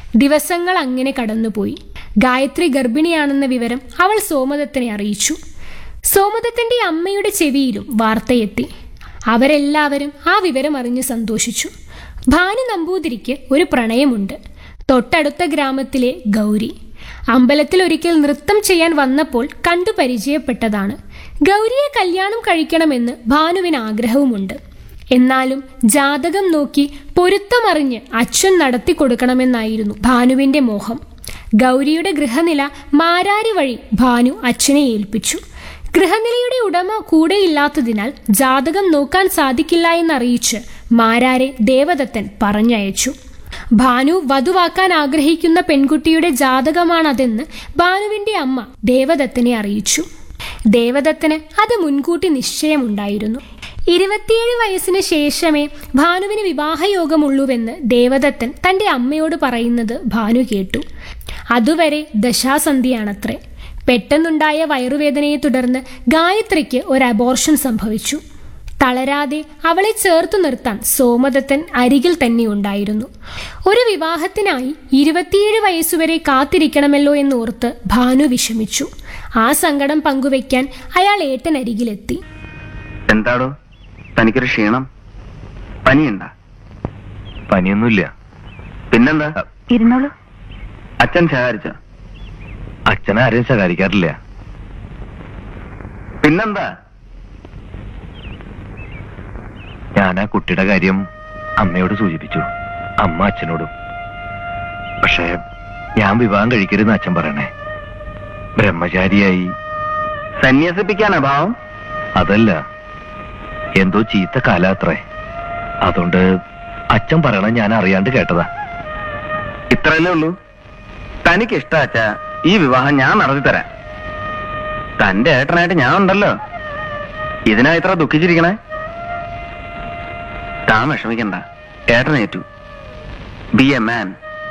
ദിവസങ്ങൾ അങ്ങനെ കടന്നുപോയി ഗായത്രി ഗർഭിണിയാണെന്ന വിവരം അവൾ സോമദത്തിനെ അറിയിച്ചു സോമദത്തിന്റെ അമ്മയുടെ ചെവിയിലും വാർത്തയെത്തി അവരെല്ലാവരും ആ വിവരം അറിഞ്ഞ് സന്തോഷിച്ചു ഭാനു നമ്പൂതിരിക്ക് ഒരു പ്രണയമുണ്ട് തൊട്ടടുത്ത ഗ്രാമത്തിലെ ഗൗരി അമ്പലത്തിൽ ഒരിക്കൽ നൃത്തം ചെയ്യാൻ വന്നപ്പോൾ കണ്ടു പരിചയപ്പെട്ടതാണ് ഗൗരിയെ കല്യാണം കഴിക്കണമെന്ന് ഭാനുവിന് ആഗ്രഹവുമുണ്ട് എന്നാലും ജാതകം നോക്കി പൊരുത്തമറിഞ്ഞ് അച്ഛൻ നടത്തി കൊടുക്കണമെന്നായിരുന്നു ഭാനുവിന്റെ മോഹം ഗൗരിയുടെ ഗൃഹനില മാരാരി വഴി ഭാനു അച്ഛനെ ഏൽപ്പിച്ചു ഗൃഹനിലയുടെ ഉടമ കൂടെയില്ലാത്തതിനാൽ ജാതകം നോക്കാൻ സാധിക്കില്ല എന്നറിയിച്ച് മാരാരെ ദേവദത്തൻ പറഞ്ഞയച്ചു ഭാനു വധുവാക്കാൻ ആഗ്രഹിക്കുന്ന പെൺകുട്ടിയുടെ ജാതകമാണതെന്ന് ഭാനുവിന്റെ അമ്മ ദേവദത്തനെ അറിയിച്ചു ദേവദത്തന് അത് മുൻകൂട്ടി നിശ്ചയമുണ്ടായിരുന്നു ഇരുപത്തിയേഴ് വയസ്സിന് ശേഷമേ ഭാനുവിന് വിവാഹയോഗമുള്ളൂവെന്ന് ദേവദത്തൻ തന്റെ അമ്മയോട് പറയുന്നത് ഭാനു കേട്ടു അതുവരെ ദശാസന്ധിയാണത്രേ പെട്ടെന്നുണ്ടായ വയറുവേദനയെ തുടർന്ന് ഗായത്രിക്ക് ഒരു അബോർഷൻ സംഭവിച്ചു തളരാതെ അവളെ ചേർത്തു നിർത്താൻ സോമദത്തൻ അരികിൽ തന്നെ ഉണ്ടായിരുന്നു ഒരു വിവാഹത്തിനായി ഇരുപത്തിയേഴ് വയസ്സുവരെ കാത്തിരിക്കണമല്ലോ എന്നോർത്ത് ഭാനു വിഷമിച്ചു ആ സങ്കടം പങ്കുവെക്കാൻ അയാൾ ഏട്ടനരികിലെത്തി എന്താടോ തനിക്കൊരു ക്ഷീണം പനിയുണ്ടാ പനിയൊന്നുമില്ല പിന്നെന്താ ഇരുന്നോളൂ അച്ഛൻ ശകാരിച്ച അച്ഛനെ ആരെയും ശകാരിക്കാറില്ല പിന്നെന്താ ഞാൻ ആ കുട്ടിയുടെ കാര്യം അമ്മയോട് സൂചിപ്പിച്ചു അമ്മ അച്ഛനോടും പക്ഷേ ഞാൻ വിവാഹം കഴിക്കരുതെന്ന് അച്ഛൻ പറയണേ ബ്രഹ്മചാരിയായി സന്യസിപ്പിക്കാനാ ഭാവം അതല്ല എന്തോ ചീത്ത കാലാത്രേ അതുകൊണ്ട് അച്ഛൻ പറയണ ഞാൻ അറിയാണ്ട് കേട്ടതാ ഇത്രയല്ലേ ഉള്ളൂ തനിക്ക് ഇഷ്ടാച്ച ഈ വിവാഹം ഞാൻ നടത്തി തരാം തന്റെ ഏട്ടനായിട്ട് ഞാൻ ഉണ്ടല്ലോ ഇതിനാ ഇത്ര ദുഃഖിച്ചിരിക്കണേ താൻ വിഷമിക്കണ്ട ഏട്ടനേറ്റു ബി എ മാൻ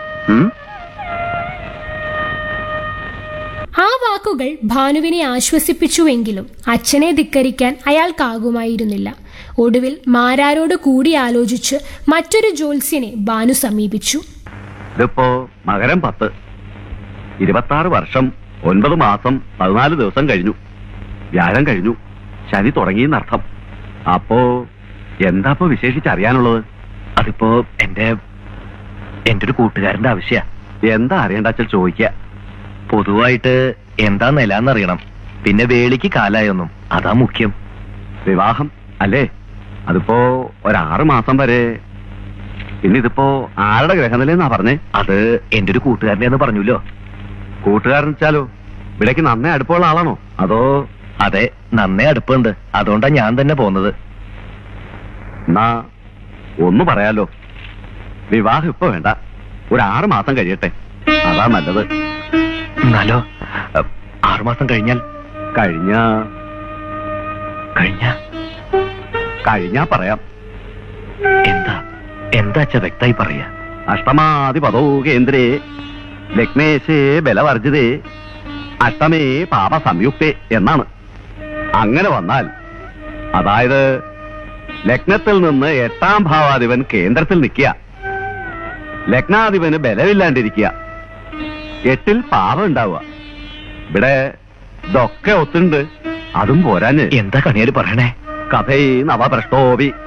ആ വാക്കുകൾ ഭാനുവിനെ ആശ്വസിപ്പിച്ചുവെങ്കിലും അച്ഛനെ ധിക്കരിക്കാൻ അയാൾക്കാകുമായിരുന്നില്ല ഒടുവിൽ മാരാരോട് കൂടി ആലോചിച്ച് മറ്റൊരു ജ്യോത്സ്യനെ ഭാനു സമീപിച്ചു ഇതിപ്പോ മകരം പത്ത് ഇരുപത്താറ് വർഷം ഒൻപത് മാസം പതിനാല് ദിവസം കഴിഞ്ഞു വ്യാഴം കഴിഞ്ഞു ശനി തുടങ്ങിയെന്നർത്ഥം അപ്പോ എന്താപ്പോ വിശേഷിച്ചറിയാനുള്ളത് അതിപ്പോ എന്റെ എന്റെ ഒരു കൂട്ടുകാരന്റെ ആവശ്യ എന്താ അറിയണ്ടാച്ചാൽ ചോദിക്ക പൊതുവായിട്ട് എന്താ നിലാന്നറിയണം പിന്നെ വേളിക്ക് കാലായൊന്നും അതാ മുഖ്യം വിവാഹം അല്ലേ അതിപ്പോ ഒരാറ് മാസം വരെ പിന്നെ ഇതിപ്പോ ആരുടെ ഗ്രഹനിലെന്നാ പറഞ്ഞേ അത് എന്റെ ഒരു കൂട്ടുകാരനെ എന്ന് പറഞ്ഞല്ലോ കൂട്ടുകാരൻ വെച്ചാലോ ഇവിടേക്ക് നന്നേ അടുപ്പമുള്ള ആളാണോ അതോ അതെ നന്നേ അടുപ്പുണ്ട് അതുകൊണ്ടാ ഞാൻ തന്നെ പോന്നത് എന്നാ ഒന്ന് പറയാലോ വിവാഹം ഇപ്പൊ വേണ്ട ഒരു ആറ് മാസം കഴിയട്ടെ അതാ നല്ലത് എന്നാലോ അ, ആറുമാസം കഴിഞ്ഞാൽ കഴിഞ്ഞ കഴിഞ്ഞ കഴിഞ്ഞാ പറയാം എന്താ എന്താ അച്ഛ വ്യക്തമായി പറയാ അഷ്ടമാധിപതോ കേന്ദ്രേ ലഗ്നേശേ ബലവർജിതേ അഷ്ടമേ പാപ സംയുക്തേ എന്നാണ് അങ്ങനെ വന്നാൽ അതായത് ലഗ്നത്തിൽ നിന്ന് എട്ടാം ഭാവാധിപൻ കേന്ദ്രത്തിൽ നിൽക്കുക ലഗ്നാധിപന് ബലമില്ലാണ്ടിരിക്കുക എട്ടിൽ പാപം ഉണ്ടാവുക ഇവിടെ ഇതൊക്കെ ഒത്തുണ്ട് അതും പോരാഞ്ഞ് എന്താ കണിയാര് പറയണേ കഥൈ നവഭ്രഷ്ടോപി